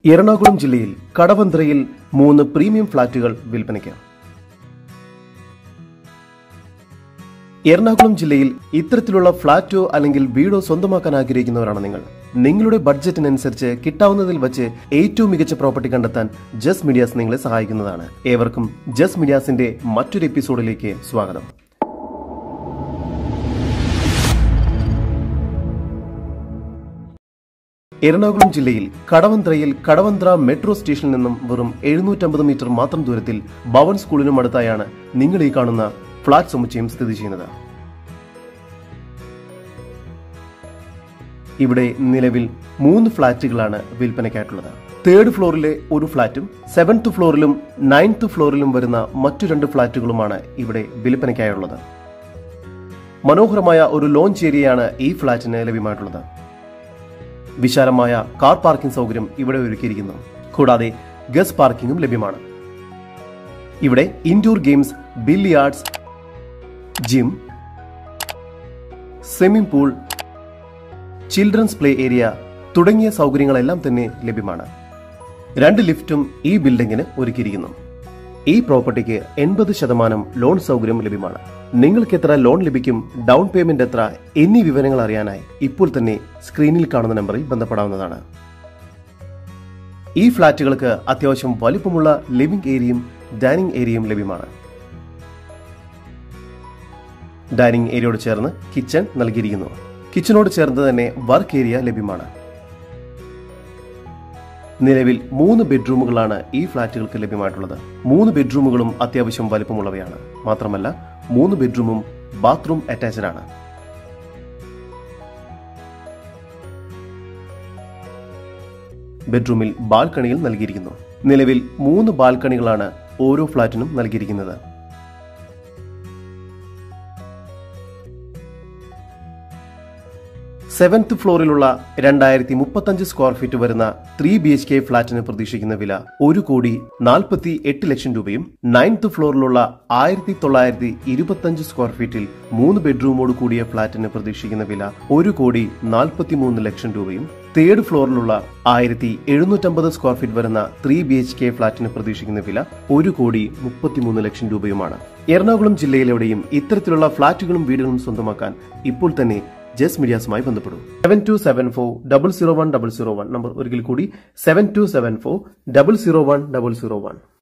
എറണാകുളം ജില്ലയിൽ കടവന്ത്രയിൽ മൂന്ന് പ്രീമിയം ഫ്ളാറ്റുകൾ വിൽപ്പനയ്ക്ക് എറണാകുളം ജില്ലയിൽ ഇത്തരത്തിലുള്ള ഫ്ളാറ്റോ അല്ലെങ്കിൽ വീടോ സ്വന്തമാക്കാൻ ആഗ്രഹിക്കുന്നവരാണ് നിങ്ങൾ നിങ്ങളുടെ ബഡ്ജറ്റിനനുസരിച്ച് കിട്ടാവുന്നതിൽ വെച്ച് ഏറ്റവും മികച്ച പ്രോപ്പർട്ടി കണ്ടെത്താൻ ജസ് മീഡിയാസ് നിങ്ങളെ സഹായിക്കുന്നതാണ് ഏവർക്കും ജസ് മീഡിയാസിന്റെ മറ്റൊരു എപ്പിസോഡിലേക്ക് സ്വാഗതം എറണാകുളം ജില്ലയിൽ കടവന്ത്രയിൽ കടവന്ത്ര മെട്രോ സ്റ്റേഷനിൽ നിന്നും വെറും എഴുന്നൂറ്റമ്പത് മീറ്റർ മാത്രം ദൂരത്തിൽ ഭവൻ സ്കൂളിനും അടുത്തായാണ് നിങ്ങൾ ഈ കാണുന്ന ഫ്ളാറ്റ് സമുച്ചയം സ്ഥിതി ചെയ്യുന്നത് ഇവിടെ നിലവിൽ മൂന്ന് ഫ്ളാറ്റുകളാണ് വിൽപ്പനയ്ക്കായിട്ടുള്ളത് തേർഡ് ഫ്ലോറിലെ ഒരു ഫ്ളാറ്റും സെവൻത്ത് ഫ്ലോറിലും നയൻത്ത് ഫ്ലോറിലും വരുന്ന മറ്റു രണ്ട് ഫ്ളാറ്റുകളുമാണ് ഇവിടെ വിൽപ്പനയ്ക്കായുള്ളത് മനോഹരമായ ഒരു ലോഞ്ച് ഏരിയയാണ് ഈ ഫ്ളാറ്റിന് ലഭ്യമായിട്ടുള്ളത് വിശാലമായ കാർ പാർക്കിംഗ് സൗകര്യം ഇവിടെ ഒരുക്കിയിരിക്കുന്നു കൂടാതെ ഗസ് പാർക്കിംഗും ലഭ്യമാണ് ഇവിടെ indoor games billiards gym swimming pool children's play area തുടങ്ങിയ സൗകര്യങ്ങളെല്ലാം തന്നെ ലഭ്യമാണ് രണ്ട് ലിഫ്റ്റും ഈ ബിൽഡിംഗിന് ഒരുക്കിയിരിക്കുന്നു ഈ പ്രോപ്പർട്ടിക്ക് എൺപത് ശതമാനം ലോൺ സൗകര്യം ലഭ്യമാണ് നിങ്ങൾക്ക് എത്ര ലോൺ ലഭിക്കും ഡൗൺ പേയ്മെന്റ് എത്ര എന്നീ വിവരങ്ങൾ അറിയാനായി ഇപ്പോൾ തന്നെ സ്ക്രീനിൽ കാണുന്ന നമ്പറിൽ ബന്ധപ്പെടാവുന്നതാണ് ഈ ഫ്ളാറ്റുകൾക്ക് അത്യാവശ്യം വലിപ്പമുള്ള ലിവിംഗ് ഏരിയയും ഡൈനിങ് ഏരിയയും ലഭ്യമാണ് ഡൈനിങ് ഏരിയയോട് ചേർന്ന് കിച്ചൺ നൽകിയിരിക്കുന്നു കിച്ചണോട് ചേർന്ന് തന്നെ വർക്ക് ഏരിയ ലഭ്യമാണ് നിലവിൽ മൂന്ന് ബെഡ്റൂമുകളാണ് ഈ ഫ്ളാറ്റുകൾക്ക് ലഭ്യമായിട്ടുള്ളത് മൂന്ന് ബെഡ്റൂമുകളും അത്യാവശ്യം വലിപ്പമുള്ളവയാണ് മാത്രമല്ല മൂന്ന് ബെഡ്റൂമും ബാത്റൂം അറ്റാച്ച്ഡ് ആണ് ബെഡ്റൂമിൽ ബാൽക്കണിയിൽ നൽകിയിരിക്കുന്നു നിലവിൽ മൂന്ന് ബാൽക്കണികളാണ് ഓരോ ഫ്ളാറ്റിനും നൽകിയിരിക്കുന്നത് സെവൻത് ഫ്ലോറിലുള്ള രണ്ടായിരത്തി മുപ്പത്തഞ്ച് സ്ക്വയർ ഫീറ്റ് വരുന്ന ത്രീ ബി എച്ച് കെ ഫ്ളാറ്റിന് പ്രതീക്ഷിക്കുന്ന വില ഒരു കോടി നാൽപ്പത്തി എട്ട് ലക്ഷം രൂപയും നയൻത് ഫ്ലോറിലുള്ള ആയിരത്തി തൊള്ളായിരത്തി ഇരുപത്തഞ്ച് സ്ക്വയർ ഫീറ്റിൽ മൂന്ന് ബെഡ്റൂമോട് കൂടിയ ഫ്ളാറ്റിന് പ്രതീക്ഷിക്കുന്ന വില ഒരു കോടി നാൽപ്പത്തി മൂന്ന് ലക്ഷം രൂപയും തേർഡ് ഫ്ലോറിലുള്ള ആയിരത്തി എഴുന്നൂറ്റമ്പത് സ്ക്വയർ ഫീറ്റ് വരുന്ന ത്രീ ബി എച്ച് കെ ഫ്ളാറ്റിന് പ്രതീക്ഷിക്കുന്ന വില ഒരു കോടി മുപ്പത്തിമൂന്ന് ലക്ഷം രൂപയുമാണ് എറണാകുളം ജില്ലയിലെവിടെയും ഇത്തരത്തിലുള്ള ഫ്ളാറ്റുകളും വീടുകളും സ്വന്തമാക്കാൻ ഇപ്പോൾ തന്നെ ജസ് മീഡിയാസുമായി ബന്ധപ്പെടൂ seven two seven four double zero one double zero one number ഒരിക്കൽ കൂടി seven two seven four double zero one double zero one